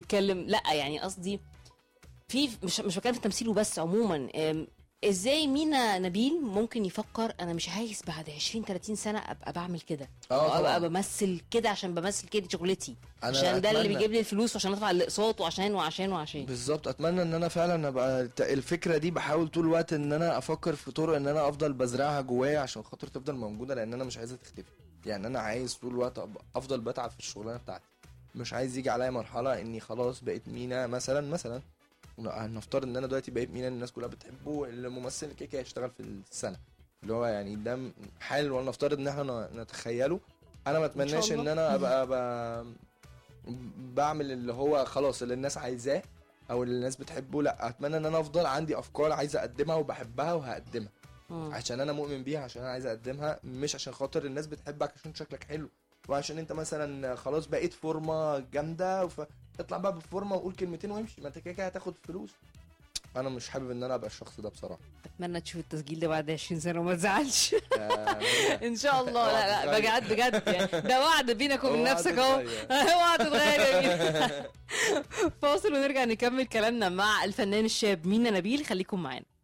بتتكلم لا يعني قصدي في مش مش بتكلم في التمثيل وبس عموما أم، ازاي مينا نبيل ممكن يفكر انا مش عايز بعد 20 30 سنه ابقى بعمل كده اه أو ابقى طبعا بمثل كده عشان بمثل كده دي شغلتي أنا عشان ده اللي أتمنى- بيجيب لي الفلوس وعشان ادفع الاقساط وعشان وعشان وعشان بالظبط اتمنى ان انا فعلا ابقى الت- الفكره دي بحاول طول الوقت ان انا افكر في طرق ان انا افضل بزرعها جوايا عشان خاطر تفضل موجوده لان انا مش عايزها تختفي يعني انا عايز طول الوقت أبقى افضل بتعب في الشغلانه بتاعتي مش عايز يجي عليا مرحله اني خلاص بقيت مينا مثلا مثلا هنفترض ان انا دلوقتي بقيت مينا الناس كلها بتحبه الممثل كده كده هيشتغل في السنه اللي هو يعني ده م- حال ولنفترض ان احنا ن- نتخيله انا ما اتمناش ان الله. انا ابقى, أبقى بعمل اللي هو خلاص اللي الناس عايزاه او اللي الناس بتحبه لا اتمنى ان انا افضل عندي افكار عايز اقدمها وبحبها وهقدمها مم. عشان انا مؤمن بيها عشان انا عايز اقدمها مش عشان خاطر الناس بتحبك عشان شكلك حلو وعشان انت مثلا خلاص بقيت فورمه جامده فاطلع بقى بالفورمه وقول كلمتين وامشي ما انت كده كده هتاخد فلوس انا مش حابب ان انا ابقى الشخص ده بصراحه اتمنى تشوف التسجيل ده بعد 20 سنه وما تزعلش آه، ان شاء الله لا لا بجد بجد يعني ده وعد بينك وبين اوعى نفسك اهو تتغير. اوعى تتغير يا مينا. فاصل ونرجع نكمل كلامنا مع الفنان الشاب مينا نبيل خليكم معانا